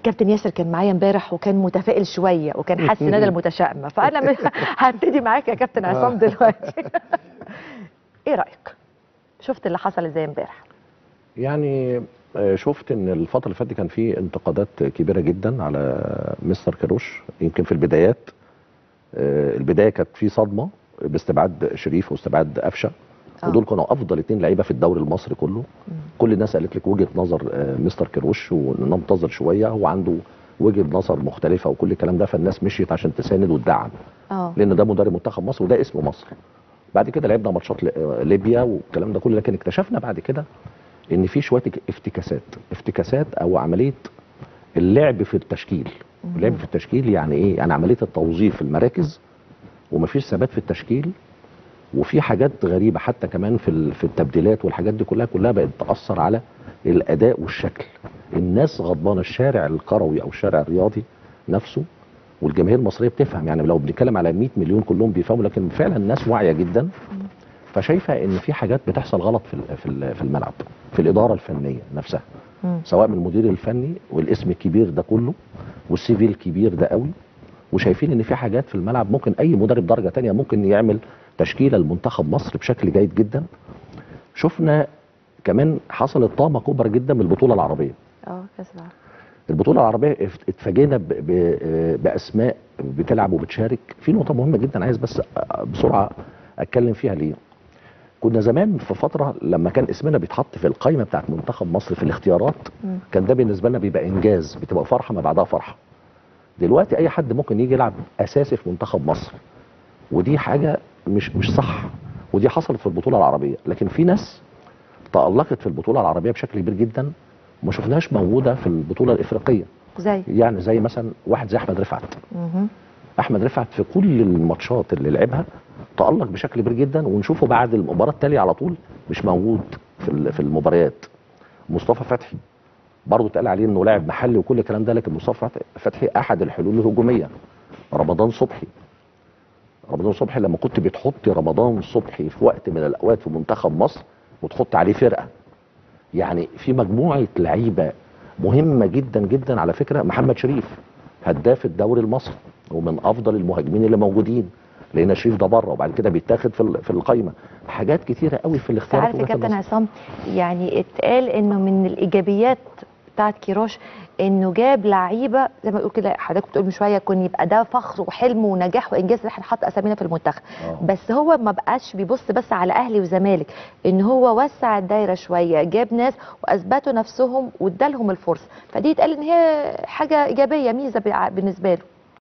كابتن ياسر كان معايا امبارح وكان متفائل شويه وكان حاسس ان انا المتشائمه فانا مش- هبتدي معاك يا كابتن عصام دلوقتي ايه رايك شفت اللي حصل ازاي امبارح يعني آه، شفت ان الفتره اللي فاتت كان في انتقادات كبيره جدا على مستر كاروش يمكن في البدايات آه، البدايه كانت في صدمه باستبعاد شريف واستبعاد قفشه آه. ودول كانوا افضل اتنين لعيبه في الدوري المصري كله مم. كل الناس قالت لك وجهه نظر آه، مستر كاروش وننتظر شويه هو عنده وجهه نظر مختلفه وكل الكلام ده فالناس مشيت عشان تساند وتدعم اه لان ده مدرب منتخب مصر وده اسم مصر بعد كده لعبنا ماتشات ل- ليبيا والكلام ده كله لكن اكتشفنا بعد كده ان في شويه افتكاسات افتكاسات او عمليه اللعب في التشكيل اللعب في التشكيل يعني ايه يعني عمليه التوظيف في المراكز ومفيش ثبات في التشكيل وفي حاجات غريبه حتى كمان في ال- في التبديلات والحاجات دي كلها كلها بقت تاثر على الاداء والشكل الناس غضبانه الشارع الكروي او الشارع الرياضي نفسه والجماهير المصريه بتفهم يعني لو بنتكلم على 100 مليون كلهم بيفهموا لكن فعلا الناس واعيه جدا فشايفه ان في حاجات بتحصل غلط في ال- في ال- في الملعب في الاداره الفنيه نفسها مم. سواء من المدير الفني والاسم الكبير ده كله والسي في الكبير ده قوي وشايفين ان في حاجات في الملعب ممكن اي مدرب درجه تانية ممكن يعمل تشكيله لمنتخب مصر بشكل جيد جدا شفنا كمان حصلت طامه كبرى جدا من البطوله العربيه اه كاس العالم البطوله العربيه ات- اتفاجئنا ب- ب- باسماء بتلعب وبتشارك في نقطه مهمه جدا عايز بس أ- بسرعه اتكلم فيها ليه كنا زمان في فتره لما كان اسمنا بيتحط في القائمه بتاعت منتخب مصر في الاختيارات مم. كان ده بالنسبه لنا بيبقى انجاز بتبقى فرحه ما بعدها فرحه دلوقتي اي حد ممكن يجي يلعب اساسي في منتخب مصر ودي حاجه مش مش صح ودي حصلت في البطوله العربيه لكن في ناس تالقت في البطوله العربيه بشكل كبير جدا وما شفناهاش موجوده في البطوله الافريقيه زي يعني زي مثلا واحد زي احمد رفعت مهم. احمد رفعت في كل الماتشات اللي لعبها تالق بشكل كبير جدا ونشوفه بعد المباراه التاليه على طول مش موجود في ال- في المباريات مصطفى فتحي برضه اتقال عليه انه لاعب محلي وكل الكلام ده لكن مصطفى فتحي احد الحلول الهجوميه رمضان صبحي رمضان صبحي لما كنت بتحطي رمضان صبحي في وقت من الاوقات في منتخب مصر وتحط عليه فرقه يعني في مجموعه لعيبه مهمه جدا جدا على فكره محمد شريف هداف الدوري المصري ومن افضل المهاجمين اللي موجودين لان شريف ده بره وبعد كده بيتاخد في ال- في القايمه حاجات كتيره قوي في الاختيارات عارف يا وجهة كابتن النظر. عصام يعني اتقال انه من الايجابيات بتاعت كيروش انه جاب لعيبه زي ما بتقول كده حضرتك بتقول من شويه كون يبقى ده فخر وحلم ونجاح وانجاز ان احنا نحط اسامينا في المنتخب آه. بس هو ما بقاش بيبص بس على اهلي وزمالك ان هو وسع الدايره شويه جاب ناس واثبتوا نفسهم وادالهم الفرصه فدي اتقال ان هي حاجه ايجابيه ميزه بالع- بالنسبه له